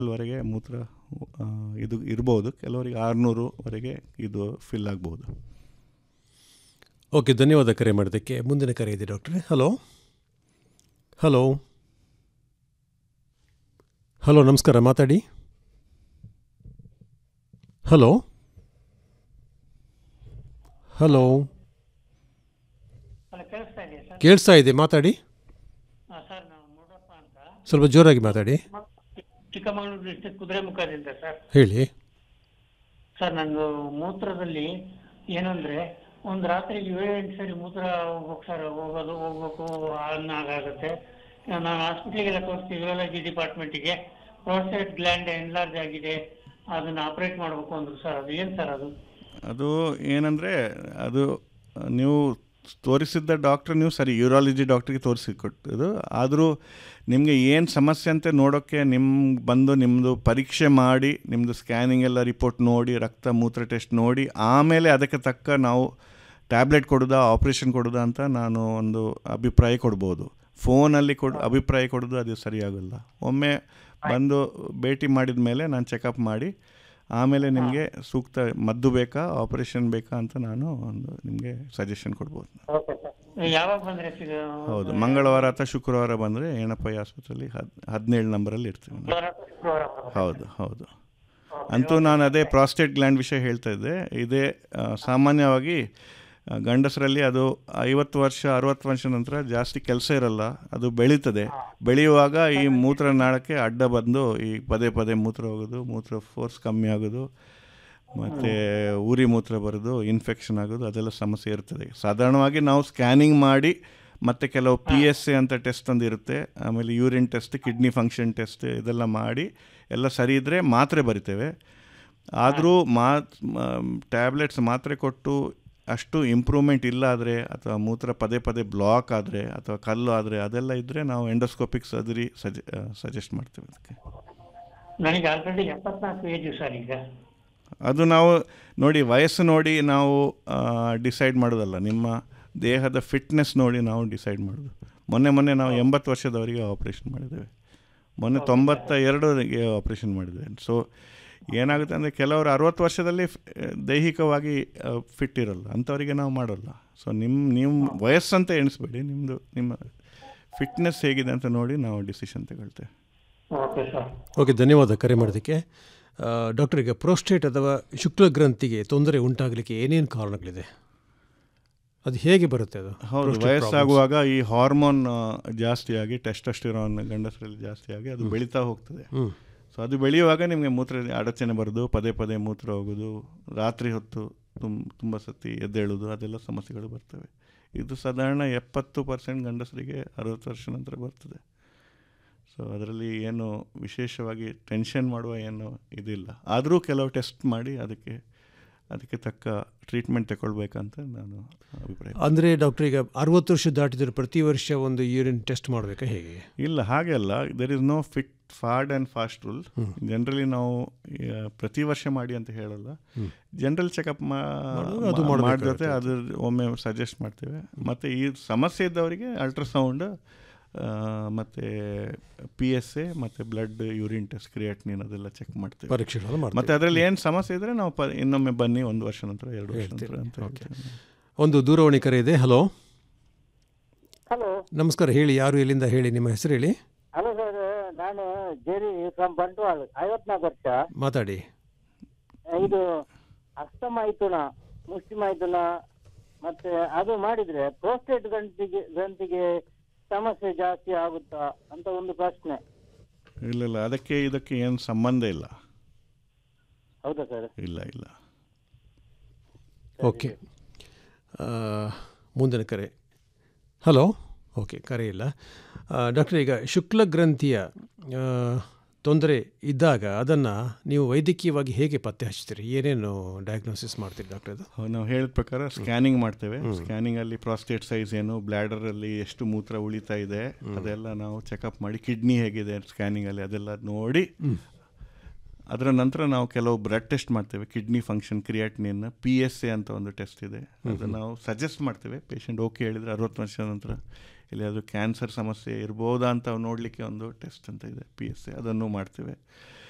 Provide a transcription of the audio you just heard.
ವರೆಗೆ ಮೂತ್ರ ಆ, ಇದು ಇರ್ಬೋದು ಕೆಲವರಿಗೆ ಆರುನೂರುವರೆಗೆ ಇದು ಫಿಲ್ ಆಗ್ಬೋದು ಓಕೆ ಧನ್ಯವಾದ ಕರೆ ಮಾಡೋದಕ್ಕೆ ಮುಂದಿನ ಕರೆ ಇದೆ ಡಾಕ್ಟ್ರೆ ಹಲೋ ಹಲೋ ಹಲೋ ನಮಸ್ಕಾರ ಮಾತಾಡಿ ಹಲೋ ಹಲೋ ಅಲ್ಲ ಕೇಳಿಸ್ತಾ ಇದೆಯಾ ಸರ್ ಕೇಳಿಸ್ತಾ ಇದೆ ಮಾತಾಡಿ ಹಾಂ ಸರ್ ನಾವು ಮೂಡಪ್ಪ ಅಂತ ಸ್ವಲ್ಪ ಜೋರಾಗಿ ಮಾತಾಡಿ ಮ- ಚಿಕ್ಕಮಗಳೂರು ಡಿಸ್ಟಿಕ್ ಕುದುರೆಮುಖದಿಂದ ಸರ್ ಹೇಳಿ ಸರ್ ನಂದು ಮೂತ್ರದಲ್ಲಿ ಏನಂದ್ರೆ ಒಂದು ರಾತ್ರಿಗೆ ಏಳು ಎಂಟು ಸರಿ ಮೂತ್ರ ಹೋಗ್ಬೇಕು ಸರ್ ಹೋಗೋದು ಹೋಗ್ಬೇಕು ಆಗುತ್ತೆ ನಾನು ಹಾಸ್ಪಿಟ್ಲಿಗೆಲ್ಲ ತೋರಿಸ್ತೀವಿ ಯೂರಾಲಜಿ ಡಿಪಾರ್ಟ್ಮೆಂಟಿಗೆ ಪ್ರೋಸ್ಟೇಟ್ ಗ್ಲ್ಯಾಂಡ್ ಎನ್ಲಾರ್ಜ್ ಆಗಿದೆ ಅದನ್ನ ಆಪರೇಟ್ ಮಾಡಬೇಕು ಅಂದ್ರು ಸರ್ ಅದು ಏನು ಸರ್ ಅದು ಅದು ಏನಂದರೆ ಅದು ನೀವು ತೋರಿಸಿದ್ದ ಡಾಕ್ಟ್ರ್ ನೀವು ಸರಿ ಯೂರಾಲಜಿ ಡಾಕ್ಟ್ರಿಗೆ ತೋರಿಸಿ ಕೊಟ್ಟಿದ್ದು ಆದರೂ ನಿಮಗೆ ಏನು ಸಮಸ್ಯೆ ಅಂತ ನೋಡೋಕ್ಕೆ ನಿಮ್ಮ ಬಂದು ನಿಮ್ಮದು ಪರೀಕ್ಷೆ ಮಾಡಿ ನಿಮ್ಮದು ಸ್ಕ್ಯಾನಿಂಗ್ ಎಲ್ಲ ರಿಪೋರ್ಟ್ ನೋಡಿ ರಕ್ತ ಮೂತ್ರ ಟೆಸ್ಟ್ ನೋಡಿ ಆಮೇಲೆ ಅದಕ್ಕೆ ತಕ್ಕ ನಾವು ಟ್ಯಾಬ್ಲೆಟ್ ಕೊಡೋದಾ ಆಪ್ರೇಷನ್ ಕೊಡೋದಾ ಅಂತ ನಾನು ಒಂದು ಅಭಿಪ್ರಾಯ ಕೊಡ್ಬೋದು ಫೋನಲ್ಲಿ ಕೊಡು ಅಭಿಪ್ರಾಯ ಕೊಡೋದು ಅದು ಸರಿಯಾಗಲ್ಲ ಒಮ್ಮೆ ಬಂದು ಭೇಟಿ ಮಾಡಿದ ಮೇಲೆ ನಾನು ಚೆಕಪ್ ಮಾಡಿ ಆಮೇಲೆ ನಿಮಗೆ ಸೂಕ್ತ ಮದ್ದು ಬೇಕಾ ಆಪರೇಷನ್ ಬೇಕಾ ಅಂತ ನಾನು ಒಂದು ನಿಮಗೆ ಸಜೆಷನ್ ಕೊಡ್ಬೋದು ಓಕೆ ಸರ್ ಯಾವಾಗ ಬಂದರೆ ಸಿಗ ಹೌದು ಮಂಗಳವಾರ ಅಥವಾ ಶುಕ್ರವಾರ ಬಂದರೆ ಏನಪ್ಪಯ್ಯ ಆಸ್ಪತ್ರೆಯಲ್ಲಿ ಹದ್ ಹದಿನೇಳು ನಂಬರಲ್ಲಿ ಇರ್ತೀವಿ ನಾವು. ಶುಕ್ರವಾರ ಶುಕ್ರವಾರ ಬರ್ಬೇಕು. ಹೌದು ಹೌದು ಅಂತೂ ನಾನು ಅದೇ ಪ್ರಾಸ್ಟೇಟ್ ಗ್ಲ್ಯಾಂಡ್ ವಿಷಯ ಹೇಳ್ತಾ ಇದ್ದೆ ಇದೇ ಆ, ಸಾಮಾನ್ಯವಾಗಿ ಆ, ಗಂಡಸರಲ್ಲಿ ಅದು ಐವತ್ತು ವರ್ಷ ಅರುವತ್ತು ವರ್ಷ ನಂತರ ಜಾಸ್ತಿ ಕೆಲಸ ಇರಲ್ಲ ಅದು ಬೆಳೀತದೆ ಬೆಳೆಯುವಾಗ ಈ ಮೂತ್ರನಾಳಕ್ಕೆ ಅಡ್ಡ ಬಂದು ಈ ಪದೇ ಪದೇ ಮೂತ್ರ ಹೋಗೋದು ಮೂತ್ರ ಫೋರ್ಸ್ ಕಮ್ಮಿ ಆಗೋದು ಮತ್ತು ಉರಿ ಮೂತ್ರ ಬರೋದು ಇನ್ಫೆಕ್ಷನ್ ಆಗೋದು ಅದೆಲ್ಲ ಸಮಸ್ಯೆ ಇರ್ತದೆ ಸಾಧಾರಣವಾಗಿ ನಾವು ಸ್ಕ್ಯಾನಿಂಗ್ ಮಾಡಿ ಮತ್ತು ಕೆಲವು ಪಿ ಎಸ್ ಎ ಅಂತ ಟೆಸ್ಟ್ ಒಂದು ಇರುತ್ತೆ ಆಮೇಲೆ urine test kidney function test ಇದೆಲ್ಲ ಮಾಡಿ ಎಲ್ಲ ಸರಿ ಇದ್ದರೆ ಮಾತ್ರೆ ಬರಿತೇವೆ ಆದರೂ ಮಾ ಟ್ಯಾಬ್ಲೆಟ್ಸ್ ಮಾತ್ರೆ ಕೊಟ್ಟು ಅಷ್ಟು ಇಂಪ್ರೂವ್ಮೆಂಟ್ ಇಲ್ಲ ಆದರೆ ಅಥವಾ ಮೂತ್ರ ಪದೇ ಪದೇ ಬ್ಲಾಕ್ ಆದರೆ ಅಥವಾ ಕಲ್ಲು ಆದರೆ ಅದೆಲ್ಲ ಇದ್ದರೆ ನಾವು ಎಂಡೋಸ್ಕೋಪಿಕ್ ಸರ್ಜರಿ ಸಜೆ ಸಜೆಸ್ಟ್ ಮಾಡ್ತೇವೆ ಅದಕ್ಕೆ ನನಗೆ ಆಲ್ರೆಡಿ ಎಪ್ಪತ್ನಾಲ್ಕು ಏಜು ಸರ್ ಈಗ ಅದು ನಾವು ನೋಡಿ ವಯಸ್ಸು ನೋಡಿ ನಾವು ಡಿಸೈಡ್ ಮಾಡೋದಲ್ಲ ನಿಮ್ಮ ದೇಹದ ಫಿಟ್ನೆಸ್ ನೋಡಿ ನಾವು ಡಿಸೈಡ್ ಮಾಡೋದು ಮೊನ್ನೆ ಮೊನ್ನೆ ನಾವು ಎಂಬತ್ತು ವರ್ಷದವರಿಗೆ ಆಪ್ರೇಷನ್ ಮಾಡಿದ್ದೇವೆ ಮೊನ್ನೆ ತೊಂಬತ್ತ ಎರಡರಿಗೆ ಆಪ್ರೇಷನ್ ಮಾಡಿದ್ದೇವೆ ಸೊ ಏನಾಗುತ್ತೆ ಅಂದರೆ ಕೆಲವರು ಅರುವತ್ತು ವರ್ಷದಲ್ಲಿ ಫ್- ದೈಹಿಕವಾಗಿ ಫಿಟ್ ಇರಲ್ಲ ಅಂಥವರಿಗೆ ನಾವು ಮಾಡೋಲ್ಲ ಸೊ ನಿಮ್ಮ ನಿಮ್ಮ ವಯಸ್ಸಂತ ಎಣಿಸ್ಬೇಡಿ ನಿಮ್ಮದು ನಿಮ್ಮ ಫಿಟ್ನೆಸ್ ಹೇಗಿದೆ ಅಂತ ನೋಡಿ ನಾವು ಡಿಸಿಷನ್ ತಗೊಳ್ತೇವೆ ಓಕೆ ಸರ್ ಓಕೆ ಧನ್ಯವಾದ ಕರೆ ಮಾಡೋದಕ್ಕೆ ಆ, ಡಾಕ್ಟರ್ ಈಗ ಪ್ರೋಸ್ಟೇಟ್ ಅಥವಾ ಶುಕ್ಲ ಗ್ರಂಥಿಗೆ ತೊಂದರೆ ಉಂಟಾಗಲಿಕ್ಕೆ ಏನೇನು ಕಾರಣಗಳಿದೆ ಅದು ಹೇಗೆ ಬರುತ್ತೆ ಅದು ಹೌದು prostate ವಯಸ್ಸಾಗುವಾಗ ಈ ಹಾರ್ಮೋನ್ ಜಾಸ್ತಿಯಾಗಿ ಟೆಸ್ಟಸ್ಟಿರಾನ್ ಗಂಡಸರಲ್ಲಿ ಜಾಸ್ತಿಯಾಗಿ ಅದು ಬೆಳೀತಾ ಹೋಗ್ತದೆ ಹ್ಞೂ ಸೊ ಅದು ಬೆಳೆಯುವಾಗ ನಿಮಗೆ ಮೂತ್ರ ಅಡಚಣೆ ಬರೋದು ಪದೇ ಪದೇ ಮೂತ್ರ ಹೋಗೋದು ರಾತ್ರಿ ಹೊತ್ತು ತುಂಬ ತುಂಬ ಸತಿ ಎದ್ದೇಳೋದು ಅದೆಲ್ಲ ಸಮಸ್ಯೆಗಳು ಬರ್ತವೆ ಇದು ಸಾಧಾರಣ ಎಪ್ಪತ್ತು ಪರ್ಸೆಂಟ್ ಗಂಡಸರಿಗೆ ಅರವತ್ತು ವರ್ಷ ನಂತರ ಬರ್ತದೆ ಸೊ ಅದರಲ್ಲಿ ಏನು ವಿಶೇಷವಾಗಿ ಟೆನ್ಷನ್ ಮಾಡುವ ಏನು ಇದಿಲ್ಲ ಆದರೂ ಕೆಲವು ಟೆಸ್ಟ್ ಮಾಡಿ ಅದಕ್ಕೆ ಅದಕ್ಕೆ ತಕ್ಕ ಟ್ರೀಟ್ಮೆಂಟ್ ತಗೊಳ್ಬೇಕಂತ ನಾನು ಅಭಿಪ್ರಾಯ ಅಂದರೆ ಡಾಕ್ಟರ್ ಈಗ ಅರವತ್ತು ವರ್ಷ ದಾಟಿದ್ರೆ ಪ್ರತಿ ವರ್ಷ ಒಂದು ಯೂರಿನ್ ಟೆಸ್ಟ್ ಮಾಡಬೇಕಾ ಹೇಗೆ ಇಲ್ಲ ಹಾಗೆ ಅಲ್ಲ there is no fit hard and fast rule generally ನಾವು ಆ, ಪ್ರತಿ ವರ್ಷ ಮಾಡಿ ಅಂತ ಹೇಳಲ್ಲ ಜನರಲ್ ಚೆಕಪ್ ಮಾಡೋದು ಅದು ಮಾಡ್ಬೇಕಾಗುತ್ತೆ. ಮಾಡಿದ್ರೆ ಅದ್ರ ಒಮ್ಮೆ ಸಜೆಸ್ಟ್ ಮಾಡ್ತೇವೆ ಮತ್ತು ಈ ಸಮಸ್ಯೆ ಇದ್ದವರಿಗೆ ಅಲ್ಟ್ರಾಸೌಂಡ್ ಮತ್ತು ಪಿ ಎಸ್ ಎ ಮತ್ತು ಬ್ಲಡ್ ಯೂರಿನ್ ಟೆಸ್ಟ್ ಕ್ರಿಯೇಟ್ನಿನ್ ಅದೆಲ್ಲ ಚೆಕ್ ಮಾಡ್ತೇವೆ ಪರೀಕ್ಷೆಗಳನ್ನು ಮತ್ತು ಮಾಡ್ತೀವಿ ಅದರಲ್ಲಿ ಏನು ಸಮಸ್ಯೆ ಇದ್ದರೆ ನಾವು ಪ ಇನ್ನೊಮ್ಮೆ ಬನ್ನಿ ಒಂದು ವರ್ಷ ನಂತರ ಎರಡು ವರ್ಷ ಹೇಳ್ತೀರಿ. ನಂತರ ಅಂತ ಓಕೆ. ಹೇಳ್ತೇವೆ ಒಂದು ದೂರವಾಣಿ ಕರೆ ಇದೆ ಹಲೋ ಹಲೋ ನಮಸ್ಕಾರ ಹೇಳಿ ಯಾರು ಎಲ್ಲಿಂದ ಹೇಳಿ ನಿಮ್ಮ ಹೆಸರು ಹೇಳಿ ಹಲೋ ಸರ್ ನಾನು ಜೇರಿ ಫ್ರಮ್ ಬಂಟ್ವಾಳ ಐವತ್ನಾಲ್ಕು ವರ್ಷ ಮಾತಾಡಿ ಇದು ಅಸ್ತಮೈಥುನ ಮುಷ್ಟಿಮೈಥುನ ಮತ್ತೆ ಅದು ಮಾಡಿದ್ರೆ ಪ್ರೋಸ್ಟೇಟ್ ಗಂಟಿಗೆ ಗಂಟಿಗೆ ಸಮಸ್ಯೆ ಜಾಸ್ತಿ ಆಗುತ್ತಾ ಅಂತ ಒಂದು ಪ್ರಶ್ನೆ ಇಲ್ಲ ಇಲ್ಲ ಅದಕ್ಕೆ ಇದಕ್ಕೆ ಏನು ಸಂಬಂಧ ಇಲ್ಲ ಹೌದಾ ಸರ್ ಇಲ್ಲ ಇಲ್ಲ ಓಕೆ ಆ, ಮುಂದಿನ ಕರೆ ಹಲೋ ಓಕೆ ಕರೆ ಇಲ್ಲ ಆ, ಡಾಕ್ಟರ್ ಈಗ ಶುಕ್ಲ ಗ್ರಂಥಿಯ ಆ, ತೊಂದರೆ ಇದ್ದಾಗ ಅದನ್ನು ನೀವು ವೈದ್ಯಕೀಯವಾಗಿ ಹೇಗೆ ಪತ್ತೆ ಹಚ್ತೀರಿ ಏನೇನು ಡಯಾಗ್ನೋಸಿಸ್ ಮಾಡ್ತೀರಿ ಡಾಕ್ಟರ್ ಅದು ಹೌದು, ನಾವು ಹೇಳಿದ ಪ್ರಕಾರ ಸ್ಕ್ಯಾನಿಂಗ್ ಮಾಡ್ತೇವೆ ಸ್ಕ್ಯಾನಿಂಗ್ ಅಲ್ಲಿ ಪ್ರಾಸ್ಟೇಟ್ ಸೈಜ್ ಏನು ಬ್ಲ್ಯಾಡರ್ ಅಲ್ಲಿ ಎಷ್ಟು ಮೂತ್ರ ಉಳಿತಾ ಇದೆ ಅದೆಲ್ಲ ನಾವು ಚೆಕಪ್ ಮಾಡಿ ಕಿಡ್ನಿ ಹೇಗಿದೆ ಸ್ಕ್ಯಾನಿಂಗ್ ಅಲ್ಲಿ ಅದೆಲ್ಲ ನೋಡಿ ಅದರ ನಂತರ ನಾವು ಕೆಲವು ಬ್ಲಡ್ ಟೆಸ್ಟ್ ಮಾಡ್ತೇವೆ kidney function creatinine P S A ಅಂತ ಒಂದು ಟೆಸ್ಟ್ ಇದೆ ಅದನ್ನು ನಾವು ಸಜೆಸ್ಟ್ ಮಾಡ್ತೇವೆ ಪೇಷಂಟ್ ಓಕೆ ಹೇಳಿದರೆ ಅರವತ್ತು ವರ್ಷದ ನಂತರ ಎಲ್ಲಿಯಾದರೂ ಕ್ಯಾನ್ಸರ್ ಸಮಸ್ಯೆ ಇರ್ಬೋದಾ ಅಂತ ನೋಡಲಿಕ್ಕೆ ಒಂದು ಟೆಸ್ಟ್ ಅಂತ ಇದೆ ಪಿ ಎಸ್ ಎ ಅದನ್ನು ಮಾಡ್ತೇವೆ